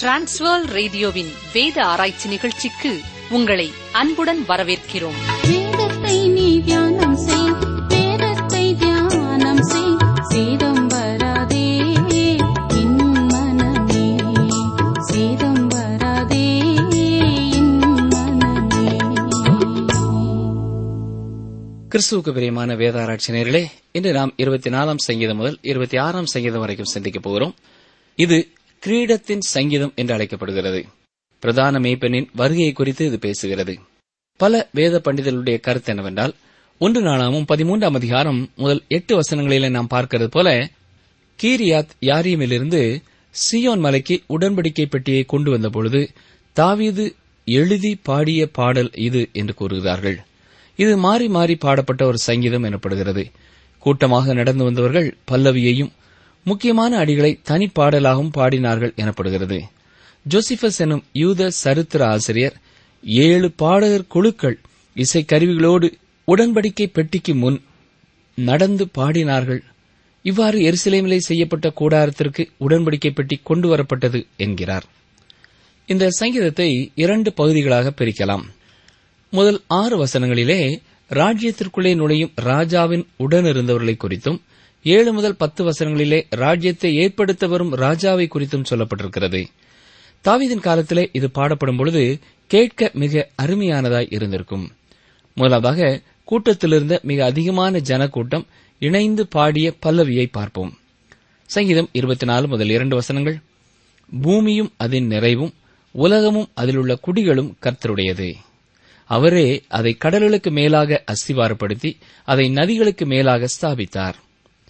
transfer ரேடியோவின் வேத ஆராய்ச்சி நிகழ்ச்சிக்கு உங்களை அன்புடன் வரவேற்கிறோம் வேதத்தை நீ தியானம் செய் வேதத்தை தியானம் செய் சேதம் வராதே என் மனமே சேதம் வராதே என் மனமே கிறிஸ்துவுக்கு பிரியமான வேதாராய்ச்சி நேர்களே இன்று நாம் இருபத்தி நாலாம் சங்கீதம் முதல் இருபத்தி ஆறாம் சங்கீதம் வரைக்கும் சிந்திக்கப் போகிறோம் இது கிரீடத்தின் சங்கீதம் என்று அழைக்கப்படுகிறது பிரதான மேய்ப்பனின் வருகையை குறித்து இது பேசுகிறது பல வேத பண்டிதர்களுடைய கருத்து என்னவென்றால் ஒன்று நாளாமும் பதிமூன்றாம் அதிகாரம் முதல் எட்டு வசனங்களிலே நாம் பார்க்கிறது போல கீரியாத் யாரியமிலிருந்து சியோன் மலைக்கு உடன்படிக்கை பெட்டியை கொண்டு வந்த பொழுது தாவீது எழுதி பாடிய பாடல் இது என்று கூறுகிறார்கள் இது மாறி மாறி பாடப்பட்ட ஒரு சங்கீதம் எனப்படுகிறது கூட்டமாக நடந்து வந்தவர்கள் பல்லவியையும் முக்கியமான அடிகளை தனிப்பாடலாகவும் பாடினார்கள் எனப்படுகிறது ஜோசிபஸ் எனும் யூத சரித்திர ஆசிரியர் ஏழு பாடகர் குழுக்கள் இசைக்கருவிகளோடு உடன்படிக்கை பெட்டிக்கு முன் நடந்து பாடினார்கள் இவ்வாறு எருசலேமிலே செய்யப்பட்ட கூடாரத்திற்கு உடன்படிக்கை பெட்டி கொண்டு வரப்பட்டது என்கிறார் இந்த சங்கீதத்தை இரண்டு பகுதிகளாக பிரிக்கலாம் முதல் ஆறு வசனங்களிலே ராஜ்யத்திற்குள்ளே நுழையும் ராஜாவின் உடனிருந்தவர்களை குறித்தும் ஏழு முதல் பத்து வசனங்களிலே ராஜ்யத்தை ஏற்படுத்த வரும் ராஜாவை குறித்தும் சொல்லப்பட்டிருக்கிறது தாவீதின் காலத்திலே இது பாடப்படும் பொழுது கேட்க மிக அருமையானதாய் இருந்திருக்கும் முதலாவதாக கூட்டத்திலிருந்த மிக அதிகமான ஜனக்கூட்டம் இணைந்து பாடிய பல்லவியை பார்ப்போம் சங்கீதம் இருபத்தி நாலு முதல் இரண்டு வசனங்கள் பூமியும் அதன் நிறைவும் உலகமும் அதிலுள்ள குடிகளும் கர்த்தருடையது அவரே அதை கடல்களுக்கு மேலாக அஸ்திவாரப்படுத்தி அதை நதிகளுக்கு மேலாக ஸ்தாபித்தார்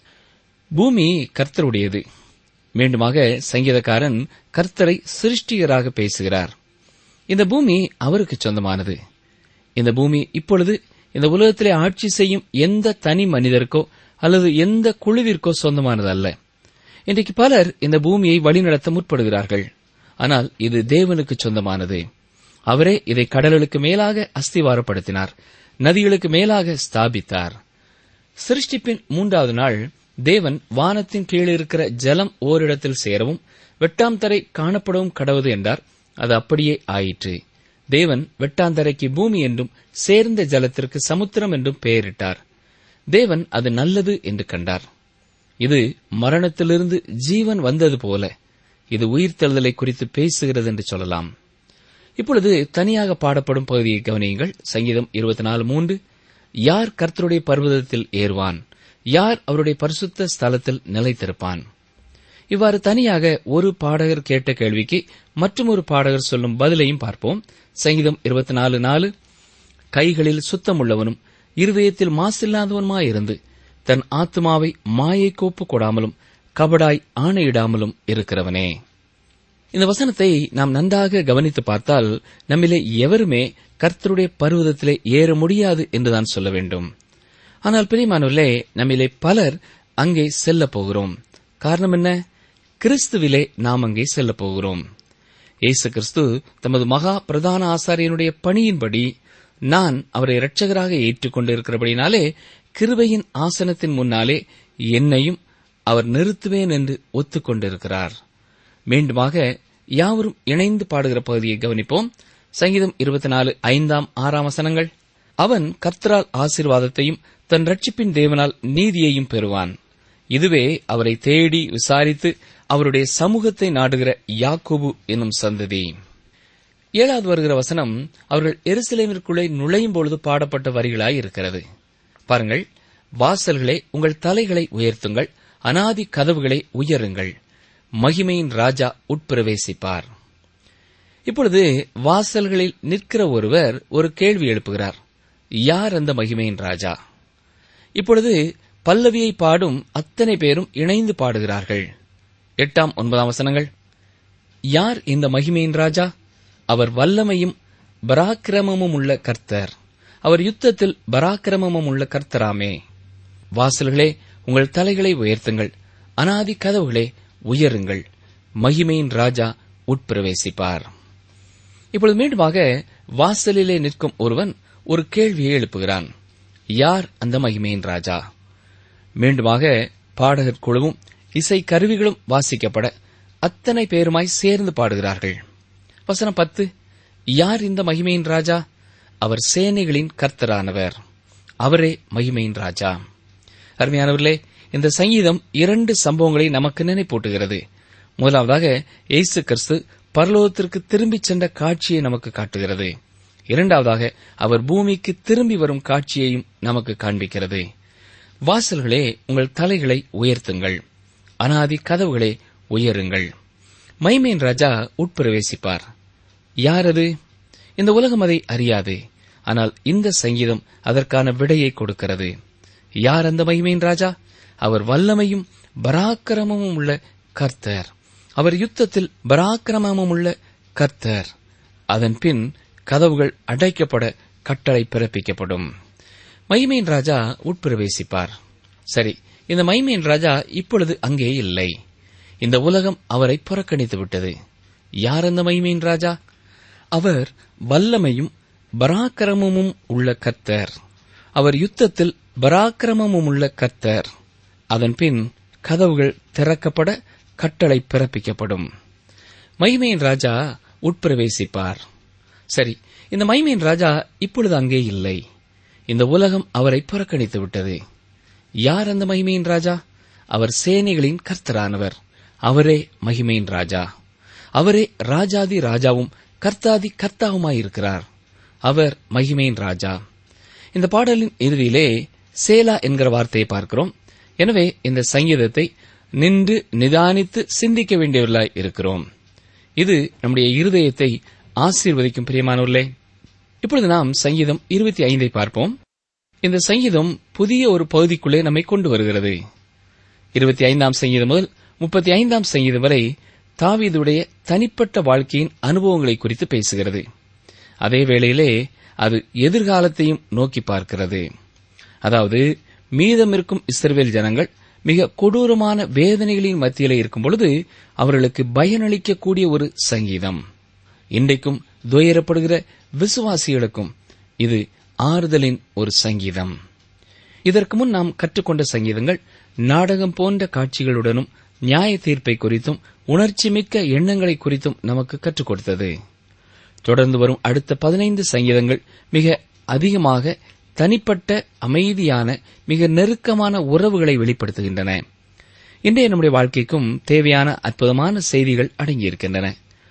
பூமி கர்த்தருடையது மீண்டுமாக சங்கீதக்காரன் கர்த்தரை சிருஷ்டிகராக பேசுகிறார் இந்த பூமி அவருக்கு சொந்தமானது இந்த பூமி இப்பொழுது இந்த உலகத்திலே ஆட்சி செய்யும் எந்த தனி மனிதருக்கோ அல்லது எந்த குழுவிற்கோ சொந்தமானது அல்ல இன்றைக்கு பலர் இந்த பூமியை வழிநடத்த முற்படுகிறார்கள் ஆனால் இது தேவனுக்கு சொந்தமானது அவரே இதை கடல்களுக்கு மேலாக அஸ்திவாரப்படுத்தினார் நதிகளுக்கு மேலாக ஸ்தாபித்தார் சிருஷ்டிப்பின் மூன்றாவது நாள் தேவன் வானத்தின் கீழ் இருக்கிற ஜலம் ஓரிடத்தில் சேரவும் வெட்டாந்தரை காணப்படவும் கடவுது என்றார் அது அப்படியே ஆயிற்று தேவன் வெட்டாந்தரைக்கு பூமி என்றும் சேர்ந்த ஜலத்திற்கு சமுத்திரம் என்றும் பெயரிட்டார் தேவன் அது நல்லது என்று கண்டார் இது மரணத்திலிருந்து ஜீவன் வந்தது போல இது உயிர்த்தெழுதலை குறித்து பேசுகிறது என்று சொல்லலாம் இப்பொழுது தனியாக பாடப்படும் பகுதியை கவனியுங்கள் சங்கீதம் இருபத்தி நாலு மூன்று யார் கர்த்தருடைய பர்வதத்தில் ஏறுவான் யார் அவருடைய பரிசுத்த ஸ்தலத்தில் நிலைத்திருப்பான் இவ்வாறு தனியாக ஒரு பாடகர் கேட்ட கேள்விக்கு மற்றொரு பாடகர் சொல்லும் பதிலையும் பார்ப்போம் சங்கீதம் இருபத்தி நாலு நாலு கைகளில் சுத்தமுள்ளவனும் இருதயத்தில் மாசில்லாதவனுமாயிருந்து தன் ஆத்மாவை மாயை கோப்பு கொடாமலும் கபடாய் ஆணையிடாமலும் இருக்கிறவனே இந்த வசனத்தை நாம் நன்றாக கவனித்து பார்த்தால் நம்மிலே எவருமே கர்த்தருடைய பருவதத்திலே ஏற முடியாது என்றுதான் சொல்ல வேண்டும் ஆனால் பிரியமானவர்களே நம்மிலே பலர் அங்கே செல்லப் போகிறோம் காரணம் என்ன கிறிஸ்துவிலே நாம் அங்கே செல்லப் போகிறோம் இயேசு கிறிஸ்து தமது மகா பிரதான ஆசாரியனுடைய பணியின்படி நான் அவரை இரட்சகராக ஏற்றுக்கொண்டிருக்கிறபடினாலே கிருபையின் ஆசனத்தின் முன்னாலே என்னையும் அவர் நிறுத்துவேன் என்று ஒத்துக்கொண்டிருக்கிறார் மீண்டுமாக யாவரும் இணைந்து பாடுகிற பகுதியை கவனிப்போம் சங்கீதம் இருபத்தி நாலு ஐந்தாம் ஆறாம் வசனங்கள் அவன் கர்த்தரால் ஆசீர்வாதத்தையும் தன் ரட்சிப்பின் தேவனால் நீதியையும் பெறுவான் இதுவே அவரை தேடி விசாரித்து அவருடைய சமூகத்தை நாடுகிற யாக்கோபு என்னும் சந்ததி ஏழாவது வருகிற வசனம் அவர்கள் எருசலேமிற்குள்ளே நுழையும் பொழுது பாடப்பட்ட வரிகளாய் இருக்கிறது பாருங்கள் வாசல்களே உங்கள் தலைகளை உயர்த்துங்கள் அனாதி கதவுகளை உயருங்கள் மகிமையின் ராஜா உட்பிரவேசிப்பார் இப்பொழுது வாசல்களில் நிற்கிற ஒருவர் ஒரு கேள்வி எழுப்புகிறார் யார் அந்த மகிமையின் ராஜா இப்பொழுது பல்லவியை பாடும் அத்தனை பேரும் இணைந்து பாடுகிறார்கள் எட்டாம் ஒன்பதாம் வசனங்கள் யார் இந்த மகிமையின் ராஜா அவர் வல்லமையும் பராக்கிரமமும் உள்ள கர்த்தர் அவர் யுத்தத்தில் பராக்கிரமமும் உள்ள கர்த்தராமே வாசல்களே உங்கள் தலைகளை உயர்த்துங்கள் அனாதி கதவுகளே உயருங்கள் மகிமையின் ராஜா உட்பிரவேசிப்பார் இப்பொழுது மீண்டுமாக வாசலிலே நிற்கும் ஒருவன் ஒரு கேள்வியை எழுப்புகிறான் யார் அந்த மகிமையின் ராஜா மீண்டுமாக பாடகர் குழுவும் இசை கருவிகளும் வாசிக்கப்பட அத்தனை பேருமாய் சேர்ந்து பாடுகிறார்கள் வசனம் பத்து யார் இந்த மகிமையின் ராஜா அவர் சேனைகளின் கர்த்தரானவர் அவரே மகிமையின் ராஜா அருமையானவர்களே இந்த சங்கீதம் இரண்டு சம்பவங்களை நமக்கு நினைப்பூட்டுகிறது முதலாவதாக இயேசு கிறிஸ்து பரலோகத்திற்கு திரும்பிச் சென்ற காட்சியை நமக்கு காட்டுகிறது இரண்டாவதாக அவர் பூமிக்கு திரும்பி வரும் காட்சியையும் நமக்கு காண்பிக்கிறது வாசல்களே உங்கள் தலைகளை உயர்த்துங்கள் அனாதி கதவுகளே உயருங்கள் மைமேன் ராஜா உட்பிரவேசிப்பார் யார் அது இந்த உலகம் அதை அறியாது ஆனால் இந்த சங்கீதம் அதற்கான விடையை கொடுக்கிறது யார் அந்த மகிமையின் ராஜா அவர் வல்லமையும் பராக்கிரமமும் உள்ள கர்த்தர் அவர் யுத்தத்தில் பராக்கிரமமும் உள்ள கர்த்தர் அதன் பின் கதவுகள் அடைக்கப்பட கட்டளை பிறப்பிக்கப்படும் மைமேன் ராஜா உட்பிரவேசிப்பார் சரி இந்த மைமேன் ராஜா இப்பொழுது அங்கே இல்லை இந்த உலகம் அவரை புறக்கணித்து விட்டது யார் அந்த மைமேன் ராஜா அவர் வல்லமையும் பராக்கிரமமும் உள்ள கர்த்தர் அவர் யுத்தத்தில் பராக்கிரமமும் உள்ள கர்த்தர் அதன் பின் கதவுகள் திறக்கப்பட கட்டளை பிறப்பிக்கப்படும் மைமேன் ராஜா உட்பிரவேசிப்பார் சரி இந்த மைமேன் ராஜா இப்பொழுது அங்கே இல்லை இந்த உலகம் அவரை புறக்கணித்து விட்டது யார் அந்த மகிமையின் ராஜா அவர் சேனைகளின் கர்த்தரானவர் அவரே மகிமையின் ராஜா அவரே ராஜாதி ராஜாவும் கர்த்தாதி கர்த்தாவுமாயிருக்கிறார் அவர் மகிமையின் ராஜா இந்த பாடலின் இறுதியிலே சேலா என்கிற வார்த்தையை பார்க்கிறோம் எனவே இந்த சங்கீதத்தை நின்று நிதானித்து சிந்திக்க வேண்டியவர்களாய் இருக்கிறோம் இது நம்முடைய இருதயத்தை ஆசீர்வதிக்கும் பிரியமானவர்களே இப்பொழுது நாம் சங்கீதம் இருபத்தி ஐந்தை பார்ப்போம் இந்த சங்கீதம் புதிய ஒரு பகுதிக்குள்ளே நம்மை கொண்டு வருகிறது இருபத்தி ஐந்தாம் சங்கீதம் முதல் முப்பத்தி ஐந்தாம் சங்கீதம் வரை தாவீதுடைய தனிப்பட்ட வாழ்க்கையின் அனுபவங்களை குறித்து பேசுகிறது அதே வேளையிலே அது எதிர்காலத்தையும் நோக்கி பார்க்கிறது அதாவது மீதமிருக்கும் இஸ்ரவேல் ஜனங்கள் மிக கொடூரமான வேதனைகளின் மத்தியிலே இருக்கும் பொழுது அவர்களுக்கு பயனளிக்கக்கூடிய ஒரு சங்கீதம் இன்றைக்கும் துயரப்படுகிற விசுவாசிகளுக்கும் இது ஆறுதலின் ஒரு சங்கீதம் இதற்கு முன் நாம் கற்றுக்கொண்ட சங்கீதங்கள் நாடகம் போன்ற காட்சிகளுடனும் நியாய தீர்ப்பை குறித்தும் உணர்ச்சிமிக்க எண்ணங்களை குறித்தும் நமக்கு கற்றுக் கொடுத்தது தொடர்ந்து வரும் அடுத்த பதினைந்து சங்கீதங்கள் மிக அதிகமாக தனிப்பட்ட அமைதியான மிக நெருக்கமான உறவுகளை வெளிப்படுத்துகின்றன இன்றைய நம்முடைய வாழ்க்கைக்கும் தேவையான அற்புதமான செய்திகள் அடங்கியிருக்கின்றன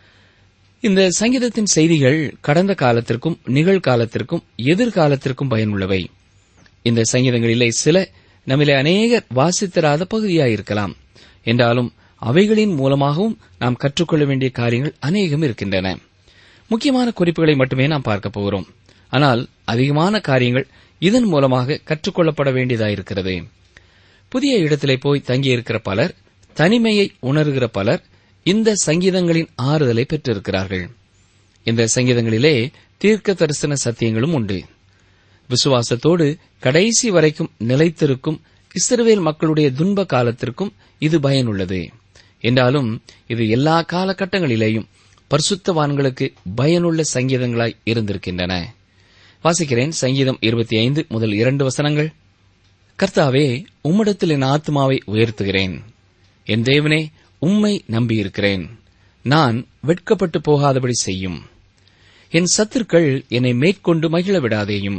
இந்த சங்கீதத்தின் செய்திகள் கடந்த காலத்திற்கும் நிகழ்காலத்திற்கும் எதிர்காலத்திற்கும் பயனுள்ளவை இந்த சங்கீதங்களிலே சில நம்மிலே அநேகர் வாசித்திராத பகுதியாயிருக்கலாம் என்றாலும் அவைகளின் மூலமாகவும் நாம் கற்றுக்கொள்ள வேண்டிய காரியங்கள் அநேகம் இருக்கின்றன முக்கியமான குறிப்புகளை மட்டுமே நாம் பார்க்க போகிறோம் ஆனால் அதிகமான காரியங்கள் இதன் மூலமாக கற்றுக்கொள்ளப்பட வேண்டியதாயிருக்கிறது புதிய இடத்திலே போய் தங்கியிருக்கிற பலர் தனிமையை உணர்கிற பலர் இந்த சங்கீதங்களின் ஆறுதலை பெற்றிருக்கிறார்கள் இந்த சங்கீதங்களிலே தீர்க்க தரிசன சத்தியங்களும் உண்டு விசுவாசத்தோடு கடைசி வரைக்கும் நிலைத்திருக்கும் இஸ்ரவேல் மக்களுடைய துன்ப காலத்திற்கும் இது பயனுள்ளது என்றாலும் இது எல்லா காலகட்டங்களிலேயும் பரிசுத்தவான்களுக்கு பயனுள்ள சங்கீதங்களாய் இருந்திருக்கின்றன வாசிக்கிறேன் சங்கீதம் இருபத்தி ஐந்து முதல் இரண்டு வசனங்கள் கர்த்தாவே உம்மிடத்தில் என் ஆத்மாவை உயர்த்துகிறேன் என் தேவனே உம்மை நம்பியிருக்கிறேன் நான் வெட்கப்பட்டு போகாதபடி செய்யும் என் சத்துருக்கள் என்னை மேற்கொண்டு மகிழ விடாதேயும்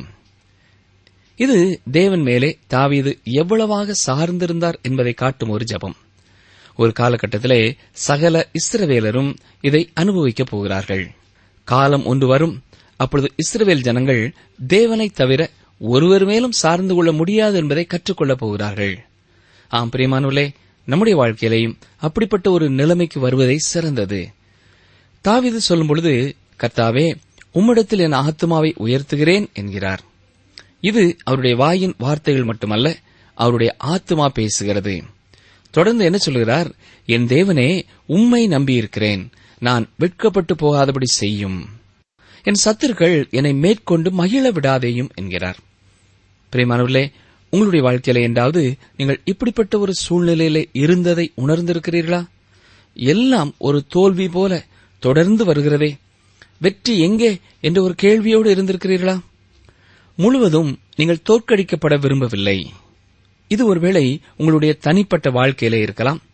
இது தேவன் மேலே தாவீது எவ்வளவாக சார்ந்திருந்தார் என்பதை காட்டும் ஒரு ஜபம் ஒரு காலகட்டத்திலே சகல இஸ்ரவேலரும் இதை அனுபவிக்கப் போகிறார்கள் காலம் ஒன்று வரும் அப்பொழுது இஸ்ரவேல் ஜனங்கள் தேவனைத் தவிர ஒருவர் மேலும் சார்ந்து கொள்ள முடியாது என்பதை கற்றுக்கொள்ளப் போகிறார்கள் ஆம் பிரியமானுள்ளே நம்முடைய வாழ்க்கையிலேயும் அப்படிப்பட்ட ஒரு நிலைமைக்கு வருவதை சிறந்தது தாவீது சொல்லும் பொழுது கர்த்தாவே உம்மிடத்தில் என் ஆத்மாவை உயர்த்துகிறேன் என்கிறார் இது அவருடைய வாயின் வார்த்தைகள் மட்டுமல்ல அவருடைய ஆத்மா பேசுகிறது தொடர்ந்து என்ன சொல்கிறார் என் தேவனே உம்மை நம்பியிருக்கிறேன் நான் வெட்கப்பட்டு போகாதபடி செய்யும் என் சத்துருக்கள் என்னை மேற்கொண்டு மகிழ விடாதேயும் என்கிறார் பிரியமானவர்களே உங்களுடைய வாழ்க்கையில என்றாவது நீங்கள் இப்படிப்பட்ட ஒரு சூழ்நிலையில இருந்ததை உணர்ந்திருக்கிறீர்களா எல்லாம் ஒரு தோல்வி போல தொடர்ந்து வருகிறதே வெற்றி எங்கே என்ற ஒரு கேள்வியோடு இருந்திருக்கிறீர்களா முழுவதும் நீங்கள் தோற்கடிக்கப்பட விரும்பவில்லை இது ஒருவேளை உங்களுடைய தனிப்பட்ட வாழ்க்கையிலே இருக்கலாம்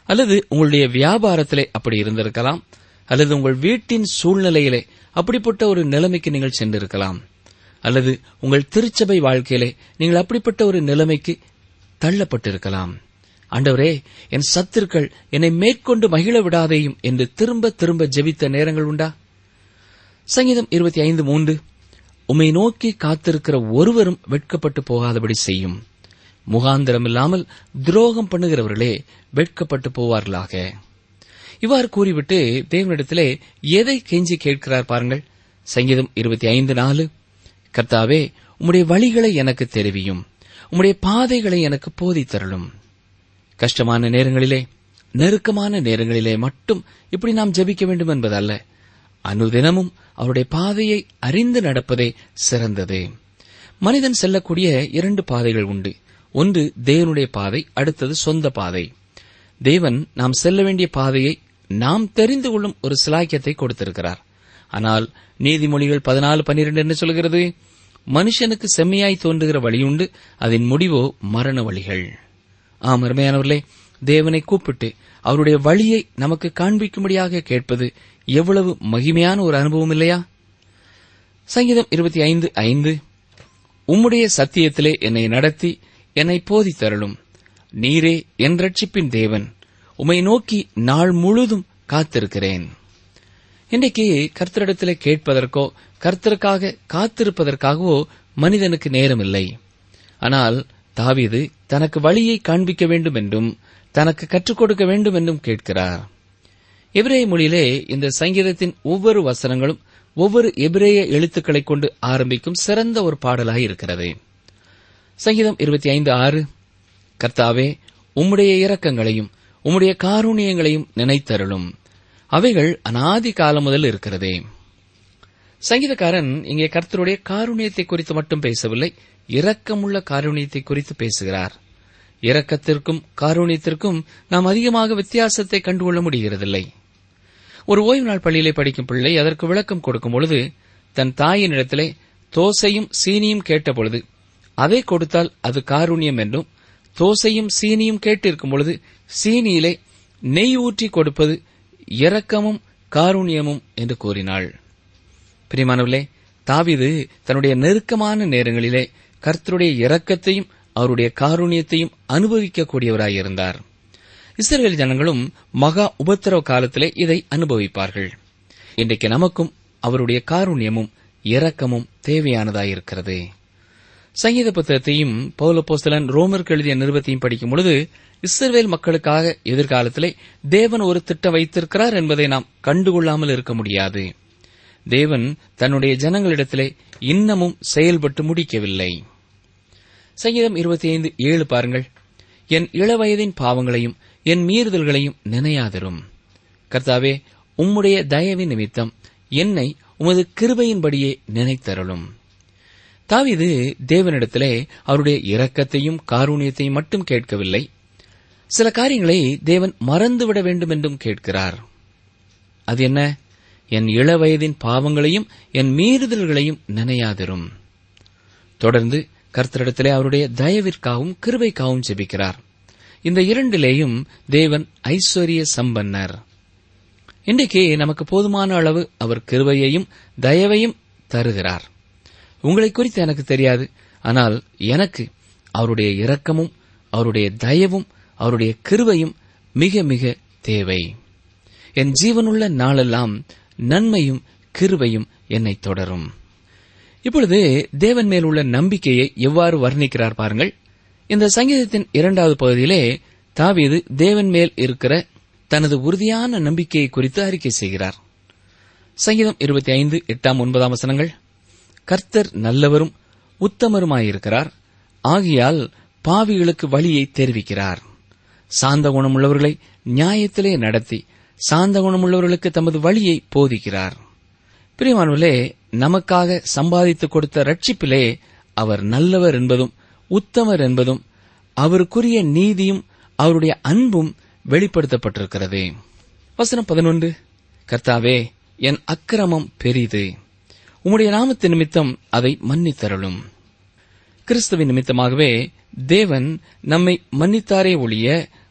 அல்லது உங்களுடைய வியாபாரத்திலே அப்படி இருந்திருக்கலாம் அல்லது உங்கள் வீட்டின் சூழ்நிலையிலே அப்படிப்பட்ட ஒரு நிலைமைக்கு நீங்கள் சென்றிருக்கலாம் அல்லது உங்கள் திருச்சபை வாழ்க்கையிலே நீங்கள் அப்படிப்பட்ட ஒரு நிலைமைக்கு தள்ளப்பட்டிருக்கலாம் ஆண்டவரே என் சத்துருக்கள் என்னை மேற்கொண்டு மகிழ விடாதேயும் என்று திரும்ப திரும்ப ஜெபித்த நேரங்கள் உண்டா சங்கீதம் இருபத்தி ஐந்து மூன்று உம்மை நோக்கி காத்திருக்கிற ஒருவரும் வெட்கப்பட்டு போகாதபடி செய்யும் முகாந்திரம் இல்லாமல் துரோகம் பண்ணுகிறவர்களே வெட்கப்பட்டு போவார்களாக இவ்வாறு கூறிவிட்டு தேவனிடத்திலே எதை கெஞ்சி கேட்கிறார் பாருங்கள் சங்கீதம் இருபத்தி ஐந்து நாலு கர்த்தாவே உம்முடைய வழிகளை எனக்கு தெரிவியும் உம்முடைய பாதைகளை எனக்கு போதித்தருளும் கஷ்டமான நேரங்களிலே நெருக்கமான நேரங்களிலே மட்டும் இப்படி நாம் ஜெபிக்க வேண்டும் என்பதல்ல அனுதினமும் அவருடைய பாதையை அறிந்து நடப்பதே சிறந்தது மனிதன் செல்லக்கூடிய இரண்டு பாதைகள் உண்டு ஒன்று தேவனுடைய பாதை அடுத்தது சொந்த பாதை தேவன் நாம் செல்ல வேண்டிய பாதையை நாம் தெரிந்து கொள்ளும் ஒரு சிலாக்கியத்தை கொடுத்திருக்கிறார் ஆனால் நீதிமொழிகள் பதினாலு பன்னிரண்டு என்ன சொல்கிறது மனுஷனுக்கு செம்மையாய் தோன்றுகிற வழியுண்டு அதன் முடிவோ மரண வழிகள் ஆம் அருமையானவர்களே தேவனை கூப்பிட்டு அவருடைய வழியை நமக்கு காண்பிக்கும்படியாக கேட்பது எவ்வளவு மகிமையான ஒரு அனுபவம் இல்லையா சங்கீதம் இருபத்தி ஐந்து ஐந்து உம்முடைய சத்தியத்திலே என்னை நடத்தி என்னை போதித்தருளும் நீரே என் ரட்சிப்பின் தேவன் உம்மை நோக்கி நாள் முழுதும் காத்திருக்கிறேன் இன்றைக்கு கர்த்தரிடத்திலே கேட்பதற்கோ கர்த்தருக்காக காத்திருப்பதற்காகவோ மனிதனுக்கு நேரமில்லை ஆனால் தாவீது தனக்கு வழியை காண்பிக்க வேண்டும் என்றும் தனக்கு கற்றுக் கொடுக்க வேண்டும் என்றும் கேட்கிறார் எபிரேய மொழியிலே இந்த சங்கீதத்தின் ஒவ்வொரு வசனங்களும் ஒவ்வொரு எபிரேய எழுத்துக்களைக் கொண்டு ஆரம்பிக்கும் சிறந்த ஒரு பாடலாய் இருக்கிறது சங்கீதம் இருபத்தி ஐந்து ஆறு கர்த்தாவே உம்முடைய இரக்கங்களையும் உம்முடைய காருண்யங்களையும் நினைத்தருளும் அவைகள் அனாதி காலம் முதல் இருக்கிறதே சங்கீதக்காரன் இங்கே கர்த்தருடைய காருண்யத்தை குறித்து மட்டும் பேசவில்லை இரக்கமுள்ள காருண்யத்தை குறித்து பேசுகிறார் இரக்கத்திற்கும் காருண்யத்திற்கும் நாம் அதிகமாக வித்தியாசத்தை கண்டுகொள்ள முடிகிறதில்லை ஒரு ஓய்வு நாள் பள்ளியிலே படிக்கும் பிள்ளை அதற்கு விளக்கம் கொடுக்கும் பொழுது தன் தாயின் இடத்திலே தோசையும் சீனியும் கேட்டபொழுது அதை கொடுத்தால் அது காருண்யம் என்றும் தோசையும் சீனியும் கேட்டிருக்கும் பொழுது சீனியிலே நெய் ஊற்றி கொடுப்பது இரக்கமும் காருண்யமும் என்று கூறினாள் பிரியமானவர்களே தாவிது தன்னுடைய நெருக்கமான நேரங்களிலே கர்த்தருடைய இரக்கத்தையும் அவருடைய காருண்யத்தையும் அனுபவிக்கக்கூடியவராயிருந்தார் இஸ்ரேல் ஜனங்களும் மகா உபத்திரவ காலத்திலே இதை அனுபவிப்பார்கள் இன்றைக்கு நமக்கும் அவருடைய காருண்யமும் இரக்கமும் தேவையானதாயிருக்கிறது சங்கீத புத்தகத்தையும் பௌலப்போஸ்தலன் ரோமருக்கு எழுதிய நிருபத்தையும் படிக்கும் பொழுது இஸ்ரவேல் மக்களுக்காக எதிர்காலத்திலே தேவன் ஒரு திட்டம் வைத்திருக்கிறார் என்பதை நாம் கண்டுகொள்ளாமல் இருக்க முடியாது தேவன் தன்னுடைய ஜனங்களிடத்திலே இன்னமும் செயல்பட்டு முடிக்கவில்லை சங்கீதம் இருபத்தி ஐந்து ஏழு பாருங்கள் என் இளவயதின் பாவங்களையும் என் மீறுதல்களையும் நினையாதரும் கர்த்தாவே உம்முடைய தயவின் நிமித்தம் என்னை உமது கிருபையின்படியே நினைத்தருளும் தாவிது தேவனிடத்திலே அவருடைய இரக்கத்தையும் காரூணியத்தையும் மட்டும் கேட்கவில்லை சில காரியங்களை தேவன் மறந்துவிட வேண்டும் என்றும் கேட்கிறார் அது என்ன என் இளவயதின் பாவங்களையும் என் மீறுதல்களையும் நினையாதிரும் தொடர்ந்து கர்த்தரிடத்திலே அவருடைய தயவிற்காகவும் கிருபைக்காகவும் ஜெபிக்கிறார் இந்த இரண்டிலேயும் தேவன் ஐஸ்வர்ய சம்பன்னர் இன்றைக்கு நமக்கு போதுமான அளவு அவர் கிருபையையும் தயவையும் தருகிறார் உங்களை குறித்து எனக்கு தெரியாது ஆனால் எனக்கு அவருடைய இரக்கமும் அவருடைய தயவும் அவருடைய கிருபையும் மிக மிக தேவை என் ஜீவனுள்ள நாளெல்லாம் நன்மையும் கிருபையும் என்னை தொடரும் இப்பொழுது தேவன் மேல் உள்ள நம்பிக்கையை எவ்வாறு வர்ணிக்கிறார் பாருங்கள் இந்த சங்கீதத்தின் இரண்டாவது பகுதியிலே தாவீது தேவன் மேல் இருக்கிற தனது உறுதியான நம்பிக்கையை குறித்து அறிக்கை செய்கிறார் சங்கீதம் இருபத்தி ஐந்து எட்டாம் ஒன்பதாம் வசனங்கள் கர்த்தர் நல்லவரும் உத்தமருமாயிருக்கிறார் ஆகையால் பாவிகளுக்கு வழியை தெரிவிக்கிறார் சாந்த குணமுள்ளவர்களை நியாயத்திலே நடத்தி சாந்த குணமுள்ளவர்களுக்கு தமது வழியை போதிக்கிறார் பிரியமானவர்களே நமக்காக சம்பாதித்துக் கொடுத்த ரட்சிப்பிலே அவர் நல்லவர் என்பதும் உத்தமர் என்பதும் அவருக்குரிய நீதியும் அவருடைய அன்பும் வெளிப்படுத்தப்பட்டிருக்கிறது வசனம் பதினொன்று கர்த்தாவே என் அக்கிரமம் பெரிது உம்முடைய நாமத்து நிமித்தம் அதை மன்னித்தருளும் கிறிஸ்துவின் நிமித்தமாகவே தேவன் நம்மை மன்னித்தாரே ஒழிய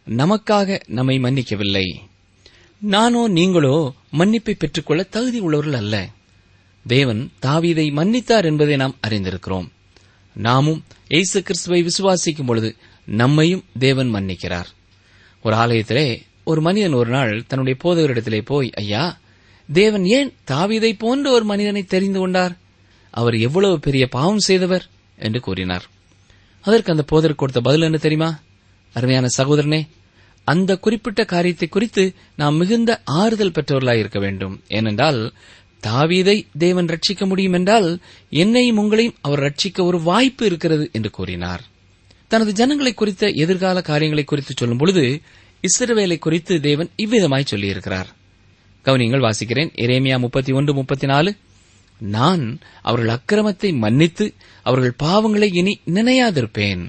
நமக்காக நம்மை மன்னிக்கவில்லை நானோ நீங்களோ மன்னிப்பை பெற்றுக்கொள்ள தகுதி உள்ளவர்கள் அல்ல தேவன் தாவீதை மன்னித்தார் என்பதை நாம் அறிந்திருக்கிறோம் நாமும் இயேசு கிறிஸ்துவை விசுவாசிக்கும் பொழுது நம்மையும் தேவன் மன்னிக்கிறார் ஒரு ஆலயத்திலே ஒரு மனிதன் ஒரு நாள் தன்னுடைய போதகரிடத்திலே போய் ஐயா தேவன் ஏன் தாவீதை போன்ற ஒரு மனிதனை தெரிந்து கொண்டார் அவர் எவ்வளவு பெரிய பாவம் செய்தவர் என்று கூறினார் அதற்கு அந்த போதர் கொடுத்த பதில் என்ன தெரியுமா அருமையான சகோதரனே அந்த குறிப்பிட்ட காரியத்தை குறித்து நாம் மிகுந்த ஆறுதல் பெற்றவர்களாய் இருக்க வேண்டும் ஏனென்றால் தாவீதை தேவன் ரட்சிக்க முடியும் என்றால் என்னையும் உங்களையும் அவர் ரட்சிக்க ஒரு வாய்ப்பு இருக்கிறது என்று கூறினார் தனது ஜனங்களை குறித்த எதிர்கால காரியங்களை குறித்து சொல்லும் பொழுது இஸ்ரவேலை குறித்து தேவன் இவ்விதமாய் சொல்லியிருக்கிறார் கவனியங்கள் வாசிக்கிறேன் எரேமியா முப்பத்தி ஒன்று முப்பத்தி நாலு நான் அவர்கள் அக்கிரமத்தை மன்னித்து அவர்கள் பாவங்களை இனி நினையாதிருப்பேன்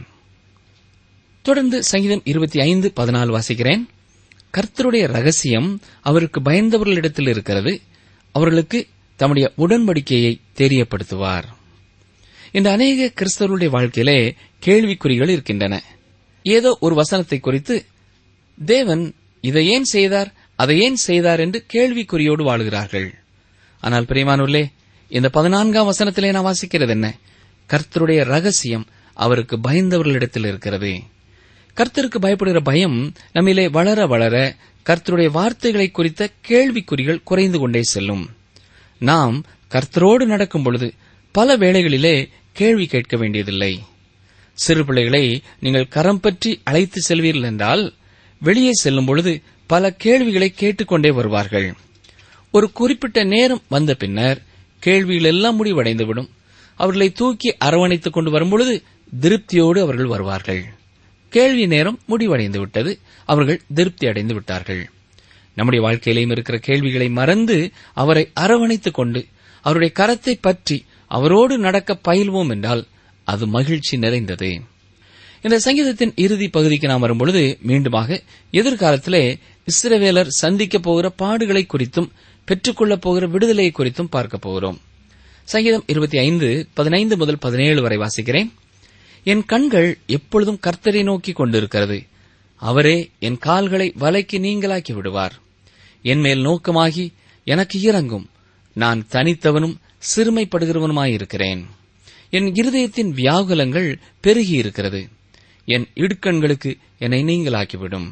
தொடர்ந்து சங்கீதம் இருபத்தி ஐந்து பதினாலு வாசிக்கிறேன் கர்த்தருடைய ரகசியம் அவருக்கு பயந்தவர்களிடத்தில் இருக்கிறது அவர்களுக்கு தம்முடைய உடன்படிக்கையை தெரியப்படுத்துவார் இந்த அநேக கிறிஸ்தவர்களுடைய வாழ்க்கையிலே கேள்விக்குறிகள் இருக்கின்றன ஏதோ ஒரு வசனத்தை குறித்து தேவன் இதை ஏன் செய்தார் அதை ஏன் செய்தார் என்று கேள்விக்குறியோடு வாழுகிறார்கள் ஆனால் பிரியமானவர்களே இந்த பதினான்காம் வசனத்திலே நான் வாசிக்கிறது என்ன கர்த்தருடைய ரகசியம் அவருக்கு பயந்தவர்களிடத்தில் இருக்கிறது கர்த்தருக்கு பயப்படுகிற பயம் நம்மிலே வளர வளர கர்த்தருடைய வார்த்தைகளை குறித்த கேள்விக்குறிகள் குறைந்து கொண்டே செல்லும் நாம் கர்த்தரோடு நடக்கும் பொழுது பல வேளைகளிலே கேள்வி கேட்க வேண்டியதில்லை சிறு பிள்ளைகளை நீங்கள் கரம் பற்றி அழைத்து செல்வீர்கள் என்றால் வெளியே செல்லும் பொழுது பல கேள்விகளை கேட்டுக்கொண்டே வருவார்கள் ஒரு குறிப்பிட்ட நேரம் வந்த பின்னர் கேள்விகள் எல்லாம் முடிவடைந்துவிடும் அவர்களை தூக்கி அரவணைத்துக் கொண்டு வரும்பொழுது திருப்தியோடு அவர்கள் வருவார்கள் கேள்வி நேரம் முடிவடைந்து விட்டது அவர்கள் திருப்தி அடைந்து விட்டார்கள் நம்முடைய வாழ்க்கையிலேயும் இருக்கிற கேள்விகளை மறந்து அவரை அரவணைத்துக் கொண்டு அவருடைய கரத்தை பற்றி அவரோடு நடக்க பயில்வோம் என்றால் அது மகிழ்ச்சி நிறைந்தது இந்த சங்கீதத்தின் இறுதி பகுதிக்கு நாம் வரும்பொழுது மீண்டுமாக எதிர்காலத்திலே இஸ்ரவேலர் சந்திக்கப் போகிற பாடுகளை குறித்தும் பெற்றுக்கொள்ளப் போகிற விடுதலையை குறித்தும் பார்க்கப் போகிறோம் சங்கீதம் இருபத்தி ஐந்து பதினைந்து முதல் பதினேழு வரை வாசிக்கிறேன் என் கண்கள் எப்பொழுதும் கர்த்தரை நோக்கி கொண்டிருக்கிறது அவரே என் கால்களை வலைக்கு நீங்களாக்கி விடுவார் என் மேல் நோக்கமாகி எனக்கு இறங்கும் நான் தனித்தவனும் சிறுமைப்படுகிறவனுமாயிருக்கிறேன் என் இருதயத்தின் வியாகுலங்கள் பெருகியிருக்கிறது என் இடுக்கண்களுக்கு என்னை நீங்களாக்கிவிடும்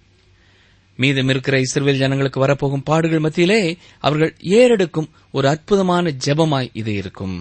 மீதம் இருக்கிற இஸ்ரவேல் ஜனங்களுக்கு வரப்போகும் பாடுகள் மத்தியிலே அவர்கள் ஏறெடுக்கும் ஒரு அற்புதமான ஜெபமாய் இது இருக்கும்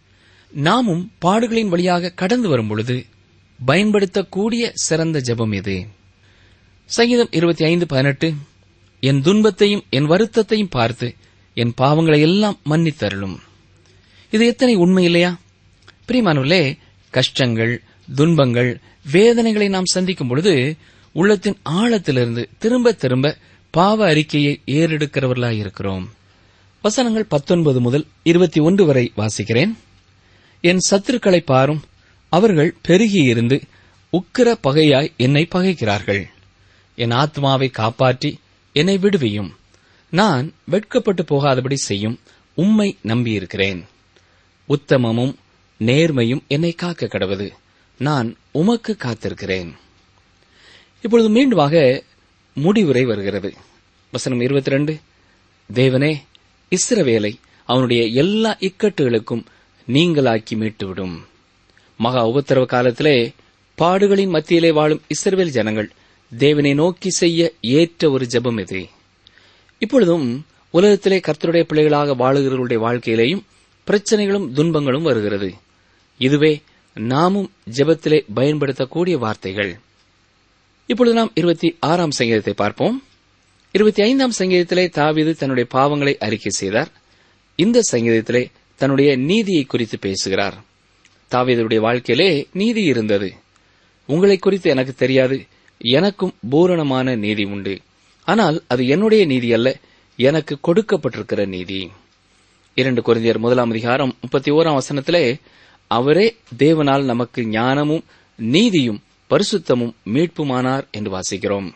நாமும் பாடுகளின் வழியாக கடந்து வரும் பொழுது பயன்படுத்தக்கூடிய சிறந்த ஜெபம் இது சங்கீதம் இருபத்தி ஐந்து பதினெட்டு என் துன்பத்தையும் என் வருத்தத்தையும் பார்த்து என் பாவங்களை எல்லாம் மன்னித்தருளும் இது எத்தனை உண்மை இல்லையா பிரியமானவர்களே கஷ்டங்கள் துன்பங்கள் வேதனைகளை நாம் சந்திக்கும் பொழுது உள்ளத்தின் ஆழத்திலிருந்து திரும்ப திரும்ப பாவ அறிக்கையை ஏறெடுக்கிறவர்களாயிருக்கிறோம் வசனங்கள் பத்தொன்பது முதல் இருபத்தி ஒன்று வரை வாசிக்கிறேன் என் சத்துருக்களை பாரும் அவர்கள் பெருகியிருந்து உக்கிர பகையாய் என்னை பகைக்கிறார்கள் என் ஆத்மாவை காப்பாற்றி என்னை விடுவியும் நான் வெட்கப்பட்டு போகாதபடி செய்யும் உம்மை நம்பியிருக்கிறேன் உத்தமமும் நேர்மையும் என்னை காக்க கடவது நான் உமக்கு காத்திருக்கிறேன் இப்பொழுது மீண்டுமாக முடிவுரை வருகிறது வசனம் இருபத்தி ரெண்டு தேவனே இஸ்ரவேலை அவனுடைய எல்லா இக்கட்டுகளுக்கும் நீங்களாக்கி மீட்டுவிடும் மகா உபத்திரவ காலத்திலே பாடுகளின் மத்தியிலே வாழும் இஸ்ரவேல் ஜனங்கள் தேவனை நோக்கி செய்ய ஏற்ற ஒரு ஜெபம் இது இப்பொழுதும் உலகத்திலே கர்த்தருடைய பிள்ளைகளாக வாழுகிறவர்களுடைய வாழ்க்கையிலேயும் பிரச்சனைகளும் துன்பங்களும் வருகிறது இதுவே நாமும் ஜெபத்திலே பயன்படுத்தக்கூடிய வார்த்தைகள் இப்பொழுது நாம் இருபத்தி ஆறாம் சங்கீதத்தை பார்ப்போம் இருபத்தி ஐந்தாம் சங்கீதத்திலே தாவீது தன்னுடைய பாவங்களை அறிக்கை செய்தார் இந்த சங்கீதத்திலே தன்னுடைய நீதியை குறித்து பேசுகிறார் தாவீதுடைய வாழ்க்கையிலே நீதி இருந்தது உங்களை குறித்து எனக்கு தெரியாது எனக்கும் பூரணமான நீதி உண்டு ஆனால் அது என்னுடைய நீதி அல்ல எனக்கு கொடுக்கப்பட்டிருக்கிற நீதி இரண்டு குருந்தியர் முதலாம் அதிகாரம் முப்பத்தி ஓராம் வசனத்திலே அவரே தேவனால் நமக்கு ஞானமும் நீதியும் பரிசுத்தமும் மீட்புமானார் என்று வாசிக்கிறோம்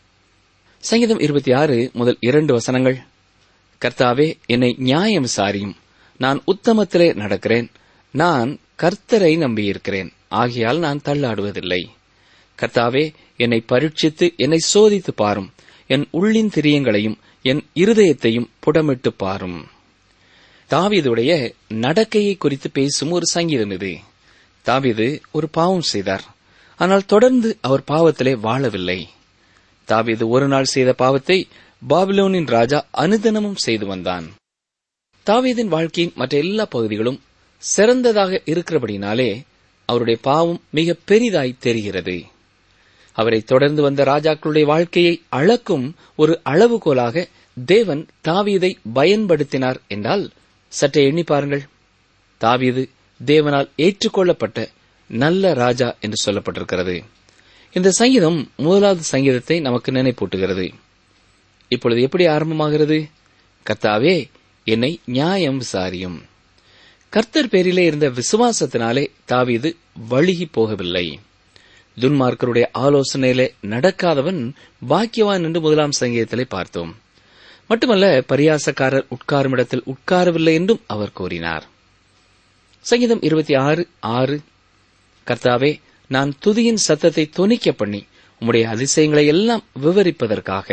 சங்கீதம் இருபத்தி ஆறு முதல் இரண்டு வசனங்கள் கர்த்தாவே என்னை நியாயம் விசாரியும் நான் உத்தமத்திலே நடக்கிறேன் நான் கர்த்தரை நம்பியிருக்கிறேன் ஆகையால் நான் தள்ளாடுவதில்லை கர்த்தாவே என்னை பரீட்சித்து என்னை சோதித்து பாரும் என் உள்ளின் திரியங்களையும் என் இருதயத்தையும் புடமிட்டு பாரும் தாவீதுடைய நடக்கையை குறித்து பேசும் ஒரு சங்கீதம் இது தாவீது ஒரு பாவம் செய்தார் ஆனால் தொடர்ந்து அவர் பாவத்திலே வாழவில்லை தாவீது ஒரு நாள் செய்த பாவத்தை பாபிலோனின் ராஜா அனுதினமும் செய்து வந்தான் தாவீதின் வாழ்க்கையின் மற்ற எல்லா பகுதிகளும் சிறந்ததாக இருக்கிறபடினாலே அவருடைய பாவம் மிக பெரிதாய் தெரிகிறது அவரை தொடர்ந்து வந்த ராஜாக்களுடைய வாழ்க்கையை அளக்கும் ஒரு அளவுகோலாக தேவன் தாவீதை பயன்படுத்தினார் என்றால் சற்றே எண்ணி பாருங்கள் தாவீது தேவனால் ஏற்றுக்கொள்ளப்பட்ட நல்ல ராஜா என்று சொல்லப்பட்டிருக்கிறது இந்த சங்கீதம் முதலாவது சங்கீதத்தை நமக்கு நினைப்பூட்டுகிறது இப்பொழுது எப்படி ஆரம்பமாகிறது கர்த்தாவே என்னை நியாயம் விசாரியும் கர்த்தர் பேரிலே இருந்த விசுவாசத்தினாலே தாவீது வழுகி போகவில்லை துன்மார்க்கருடைய ஆலோசனையிலே நடக்காதவன் பாக்கியவான் என்று முதலாம் சங்கீதத்திலே பார்த்தோம் மட்டுமல்ல பரியாசக்காரர் உட்காரும் இடத்தில் உட்காரவில்லை என்றும் அவர் கூறினார் சங்கீதம் இருபத்தி ஆறு ஆறு கர்த்தாவே நான் துதியின் சத்தத்தை தொனிக்க பண்ணி உம்முடைய அதிசயங்களை எல்லாம் விவரிப்பதற்காக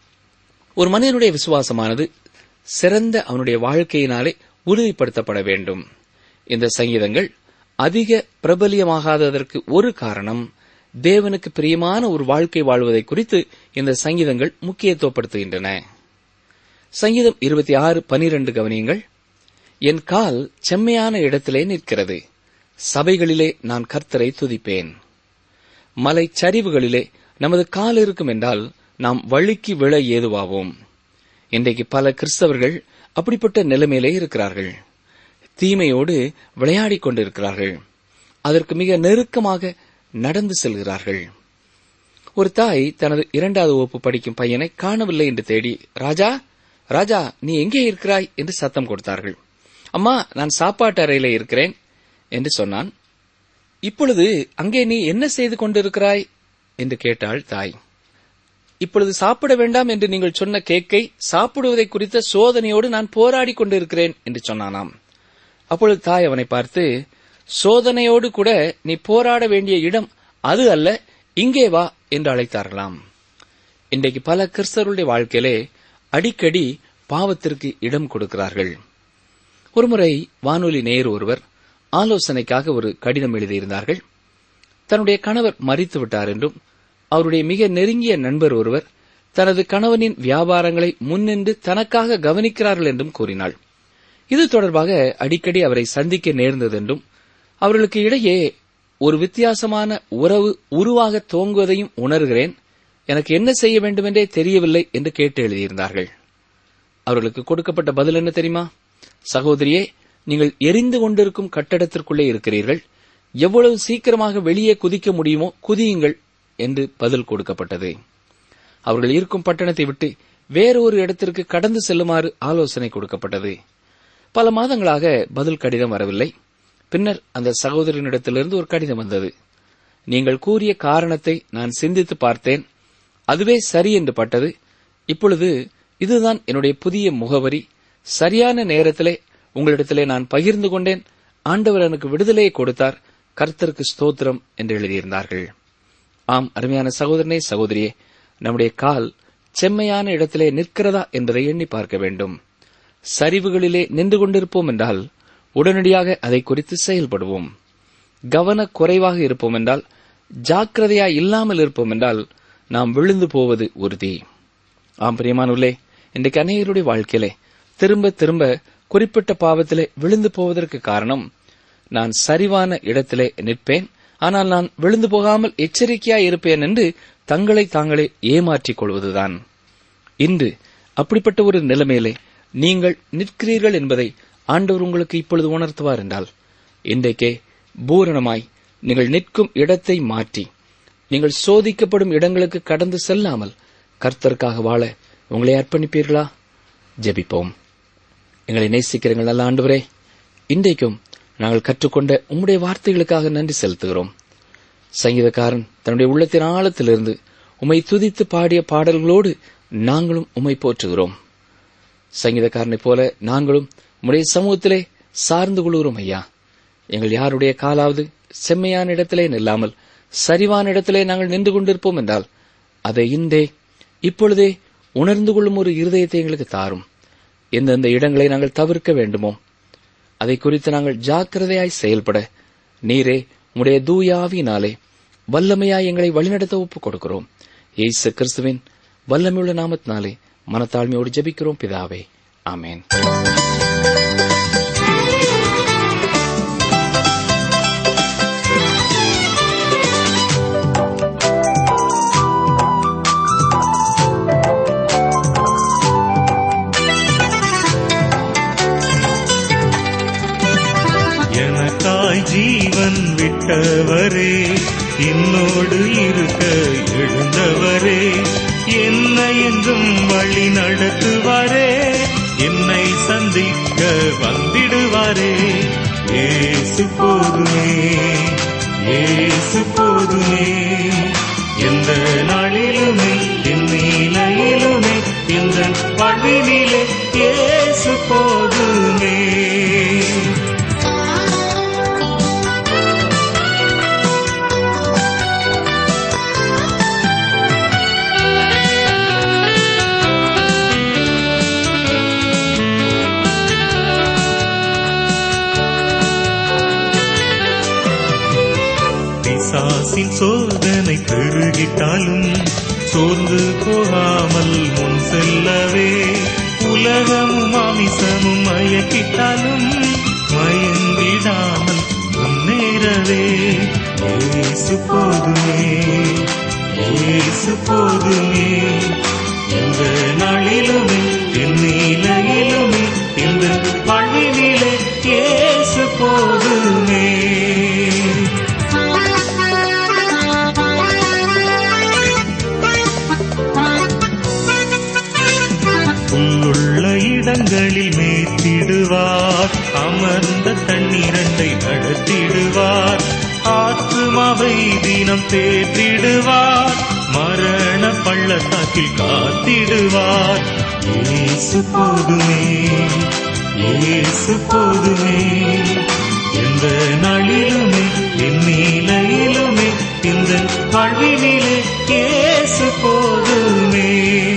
ஒரு மனிதனுடைய விசுவாசமானது சிறந்த அவனுடைய வாழ்க்கையினாலே உறுதிப்படுத்தப்பட வேண்டும் இந்த சங்கீதங்கள் அதிக பிரபலியமாகாததற்கு ஒரு காரணம் தேவனுக்கு பிரியமான ஒரு வாழ்க்கை வாழ்வதை குறித்து இந்த சங்கீதங்கள் முக்கியத்துவப்படுத்துகின்றன சங்கீதம் இருபத்தி ஆறு பனிரெண்டு கவனியங்கள் என் கால் செம்மையான இடத்திலே நிற்கிறது சபைகளிலே நான் கர்த்தரை துதிப்பேன் மலை சரிவுகளிலே நமது கால் இருக்கும் என்றால் நாம் வழுக்கி விழ ஏதுவாவோம் இன்றைக்கு பல கிறிஸ்தவர்கள் அப்படிப்பட்ட நிலைமையிலே இருக்கிறார்கள் தீமையோடு விளையாடிக் கொண்டிருக்கிறார்கள் அதற்கு மிக நெருக்கமாக நடந்து செல்கிறார்கள் ஒரு தாய் தனது இரண்டாவது வகுப்பு படிக்கும் பையனை காணவில்லை என்று தேடி ராஜா ராஜா நீ எங்கே இருக்கிறாய் என்று சத்தம் கொடுத்தார்கள் அம்மா நான் சாப்பாட்டு அறையில இருக்கிறேன் என்று சொன்னான் இப்பொழுது அங்கே நீ என்ன செய்து கொண்டிருக்கிறாய் என்று கேட்டாள் தாய் இப்பொழுது சாப்பிட வேண்டாம் என்று நீங்கள் சொன்ன கேக்கை சாப்பிடுவதை குறித்த சோதனையோடு நான் போராடி கொண்டிருக்கிறேன் என்று சொன்னானாம் அப்பொழுது தாய் அவனை பார்த்து சோதனையோடு கூட நீ போராட வேண்டிய இடம் அது அல்ல இங்கே வா என்று அழைத்தார்களாம் இன்றைக்கு பல கிறிஸ்தவருடைய வாழ்க்கையிலே அடிக்கடி பாவத்திற்கு இடம் கொடுக்கிறார்கள் ஒருமுறை வானொலி நேயர் ஒருவர் ஆலோசனைக்காக ஒரு கடிதம் எழுதியிருந்தார்கள் தன்னுடைய கணவர் மறித்து விட்டார் என்றும் அவருடைய மிக நெருங்கிய நண்பர் ஒருவர் தனது கணவனின் வியாபாரங்களை முன்னின்று தனக்காக கவனிக்கிறார்கள் என்றும் கூறினாள் இது தொடர்பாக அடிக்கடி அவரை சந்திக்க நேர்ந்ததென்றும் அவர்களுக்கு இடையே ஒரு வித்தியாசமான உறவு உருவாக துவங்குவதையும் உணர்கிறேன் எனக்கு என்ன செய்ய வேண்டுமென்றே தெரியவில்லை என்று கேட்டு எழுதியிருந்தார்கள் அவர்களுக்கு கொடுக்கப்பட்ட பதில் என்ன தெரியுமா சகோதரியே நீங்கள் எரிந்து கொண்டிருக்கும் கட்டடத்திற்குள்ளே இருக்கிறீர்கள் எவ்வளவு சீக்கிரமாக வெளியே குதிக்க முடியுமோ குதியுங்கள் என்று பதில் கொடுக்கப்பட்டது அவர்கள் இருக்கும் பட்டணத்தை விட்டு வேறொரு இடத்திற்கு கடந்து செல்லுமாறு ஆலோசனை கொடுக்கப்பட்டது பல மாதங்களாக பதில் கடிதம் வரவில்லை பின்னர் அந்த சகோதரனிடத்திலிருந்து ஒரு கடிதம் வந்தது நீங்கள் கூறிய காரணத்தை நான் சிந்தித்து பார்த்தேன் அதுவே சரி என்று பட்டது இப்பொழுது இதுதான் என்னுடைய புதிய முகவரி சரியான நேரத்திலே உங்களிடத்திலே நான் பகிர்ந்து கொண்டேன் ஆண்டவர் எனக்கு விடுதலையை கொடுத்தார் கர்த்தருக்கு ஸ்தோத்திரம் என்று எழுதியிருந்தார்கள் ஆம் அருமையான சகோதரனே சகோதரியே நம்முடைய கால் செம்மையான இடத்திலே நிற்கிறதா என்பதை எண்ணி பார்க்க வேண்டும் சரிவுகளிலே நின்று கொண்டிருப்போம் என்றால் உடனடியாக அதை குறித்து செயல்படுவோம் கவன குறைவாக இருப்போம் என்றால் ஜாக்கிரதையா இல்லாமல் இருப்போம் என்றால் நாம் விழுந்து போவது உறுதி ஆம் பிரியமானவர்களே இன்றைக்கு அநேகருடைய வாழ்க்கையிலே திரும்ப திரும்ப குறிப்பிட்ட பாவத்திலே விழுந்து போவதற்கு காரணம் நான் சரிவான இடத்திலே நிற்பேன் ஆனால் நான் விழுந்து போகாமல் எச்சரிக்கையாய் இருப்பேன் என்று தங்களை தாங்களே ஏமாற்றிக் கொள்வதுதான் இன்று அப்படிப்பட்ட ஒரு நிலைமையிலே நீங்கள் நிற்கிறீர்கள் என்பதை ஆண்டவர் உங்களுக்கு இப்பொழுது உணர்த்துவார் என்றால் இன்றைக்கே பூரணமாய் நீங்கள் நிற்கும் இடத்தை மாற்றி நீங்கள் சோதிக்கப்படும் இடங்களுக்கு கடந்து செல்லாமல் கர்த்தருக்காக வாழ உங்களை அர்ப்பணிப்பீர்களா ஜெபிப்போம் எங்களை நேசிக்கிறீர்கள் நல்ல ஆண்டவரே இன்றைக்கும் நாங்கள் கற்றுக்கொண்ட உம்முடைய வார்த்தைகளுக்காக நன்றி செலுத்துகிறோம் சங்கீதக்காரன் தன்னுடைய உள்ளத்தின் ஆழத்திலிருந்து உம்மை துதித்து பாடிய பாடல்களோடு நாங்களும் உம்மை போற்றுகிறோம் சங்கீதக்காரனைப் போல நாங்களும் உம்முடைய சமூகத்திலே சார்ந்து கொள்கிறோம் ஐயா எங்கள் யாருடைய காலாவது செம்மையான இடத்திலே நில்லாமல் சரிவான இடத்திலே நாங்கள் நின்று கொண்டிருப்போம் என்றால் அதை இன்றே இப்பொழுதே உணர்ந்து கொள்ளும் ஒரு இருதயத்தை எங்களுக்கு தாரும் எந்தெந்த இடங்களை நாங்கள் தவிர்க்க வேண்டுமோ அதை குறித்து நாங்கள் ஜாக்கிரதையாய் செயல்பட நீரே உடைய தூயாவினாலே வல்லமையாய் எங்களை வழிநடத்த ஒப்புக் கொடுக்கிறோம் இயேசு கிறிஸ்துவின் வல்லமையுள்ள நாமத்தினாலே மனத்தாழ்மையோடு ஜெபிக்கிறோம் பிதாவே ஆமேன் எனக்காய் ஜீவன் விட்டவரே என்னோடு இருக்க எழுந்தவரே என்னை என்றும் வழி நடத்துவாரே என்னை சந்திக்க வந்திடுவாரே ஏசு போதுமே ஏசு போதுமே எந்த நாளிலுமே என் நிலையிலுமே இந்த வாழ்வினிலே ஏசு போதுமே பிசாசின் சோதனை பெருகிட்டாலும் சோர்ந்து போகாமல் முன் செல்லவே உலகமும் மாமிசமும் மயக்கிட்டாலும் மயங்கிடாமல் முன்னேறவே ஏசு போதுமே ஏசு போதுமே எந்த நாளிலுமே என் நிலையிலுமே இந்த வாழ்வினிலே ஏசு போதுமே புல்லுள்ள இடங்களில் மேய்த்திடுவார் அமர்ந்த தண்ணீரண்டை நடத்திடுவார் ஆத்துமாவை தினம் தேற்றிடுவார் மரண பள்ளத்தாக்கில் காத்திடுவார் இயேசு போதுமே இயேசு போதுமே எந்த நாளிலுமே என் நிலையிலுமே இந்த வாழ்வினிலே இயேசு போதுமே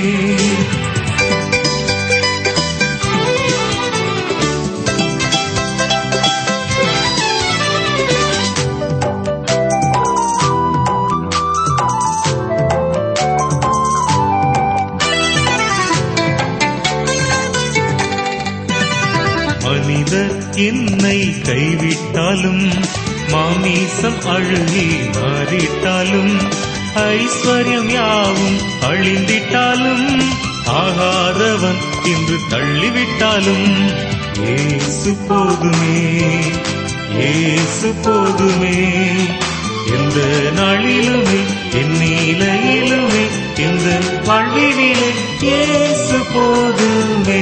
மனிதர் என்னை கைவிட்டாலும் மாமீசம் அழுகி மாறிட்டாலும் ஐஸ்வர்யம் யாவும் அழிந்திட்டாலும் ஆகாதவன் இன்று தள்ளிவிட்டாலும் ஏசு போதுமே ஏசு போதுமே எந்த நாளிலுமே என் நிலையிலுமே இந்த வாழ்வினிலே ஏசு போதுமே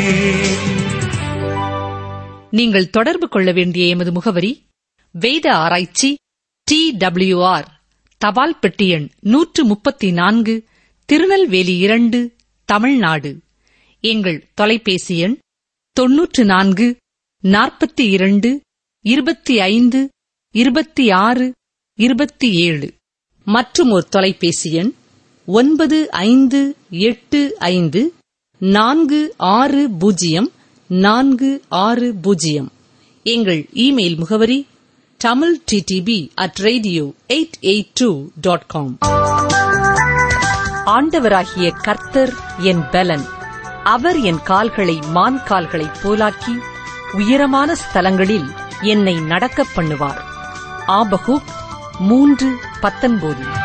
நீங்கள் தொடர்பு கொள்ள வேண்டிய எமது முகவரி வேத ஆராய்ச்சி டி ஆர் தபால் பெட்டி எண் நூற்று முப்பத்தி நான்கு திருநெல்வேலி இரண்டு தமிழ்நாடு எங்கள் தொலைபேசி எண் தொன்னூற்று நான்கு நாற்பத்தி இரண்டு இருபத்தி ஐந்து இருபத்தி ஆறு இருபத்தி ஏழு மற்றும் ஒரு தொலைபேசி எண் ஒன்பது ஐந்து எட்டு ஐந்து நான்கு ஆறு பூஜ்ஜியம் நான்கு ஆறு பூஜ்ஜியம் எங்கள் இமெயில் முகவரி Tamil DTP at radio eight eight two dot com ஆண்டவராகிய கர்த்தர் என் பலன் அவர் என் கால்களை மான் கால்களைப் போலாக்கி உயரமான ஸ்தலங்களில் என்னை நடக்கப் பண்ணுவார் ஆபகுக் மூன்று பத்தொன்பது